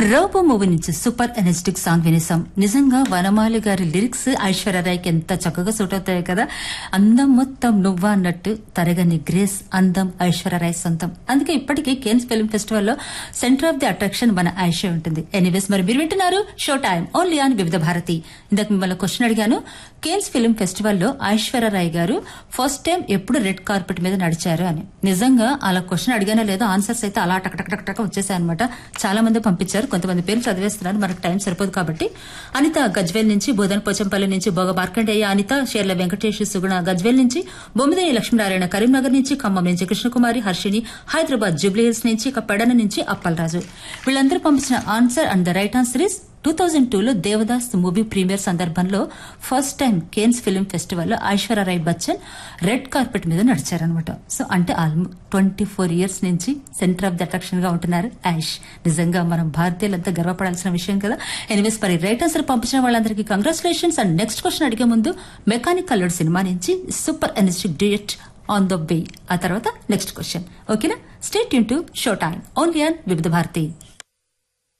robo movie నుంచి super energetic song వినేసాం నిజంగా వనమాలి గారి లిరిక్స్ ఐశ్వర్యరాయ్కి ఎంత చక్కగా సూట్ అవుతాయి కదా అందం మొత్తం నువ్వా అన్నట్టు తరగని గ్రేస్ అందం ఐశ్వర్యరాయ్ సొంతం అందుకే ఇప్పటికీ కేన్స్ ఫిల్మ్ ఫెస్టివల్ లో సెంటర్ ఆఫ్ ది అట్రాక్షన్ మన ఐశ్వర్య ఉంటుంది ఎనీవేస్ మరి మీరు వింటున్నారు show time only on Vividh Bharati ఇందాక మిమ్మల్ని క్వశ్చన్ అడిగాను కేన్స్ ఫిల్మ్ ఫెస్టివల్ లో ఐశ్వర్యరాయ్ గారు ఫస్ట్ టైం ఎప్పుడు రెడ్ కార్పెట్ మీద నడిచారు అని నిజంగా అలా క్వశ్చన్ అడిగానో లేదో ఆన్సర్స్ అయితే అలా టక్ టక్ టక్ టక్ వచ్చేసాయి అనమాట చాలా మంది పంపించారు కొంతమంది పేర్లు చదివేస్తున్నారు మనకు టైం సరిపోదు కాబట్టి అనిత గజ్వేల్ నుంచి బోధన్ పోచంపల్లి నుంచి బోగ మార్కండేయ అనిత షేర్ల వెంకటేష్ సుగుణ గజ్వేల్ నుంచి బొమ్మిదేని లక్ష్మీనారాయణ కరీంనగర్ నుంచి ఖమ్మం నుంచి కృష్ణకుమారి హర్షిని హైదరాబాద్ జూబ్లీహిల్స్ నుంచి ఇక పెడన నుంచి అప్పలరాజు వీళ్ళందరూ పంపించిన answer and the right answer is two thousand టూలో దేవదాస్ మూవీ ప్రీమియర్ సందర్భంలో ఫస్ట్ టైం కేన్స్ ఫిల్మ్ ఫెస్టివల్లో ఐశ్వర్యరాయ్ బచ్చన్ రెడ్ కార్పెట్ మీద నడిచారనమాట సో అంటే ఆల్మో ట్వంటీ ఫోర్ ఇయర్స్ నుంచి సెంటర్ ఆఫ్ ది అట్రాక్షన్ గా ఉంటున్నారు ఐష్ నిజంగా మనం భారతీయులంతా గర్వపడాల్సిన విషయం కదా ఎనివేస్ మరి రైట్ ఆన్సర్ పంపించిన వాళ్ళందరికీ కంగ్రాచులేషన్స్ అండ్ నెక్స్ట్ క్వశ్చన్ అడిగే ముందు మెకానిక్ కలర్డ్ సినిమా నుంచి super energetic duet on the way ఆ తర్వాత నెక్స్ట్ క్వశ్చన్ ఓకేనా స్టేట్ యూన్ to show time only on Vividh Bharati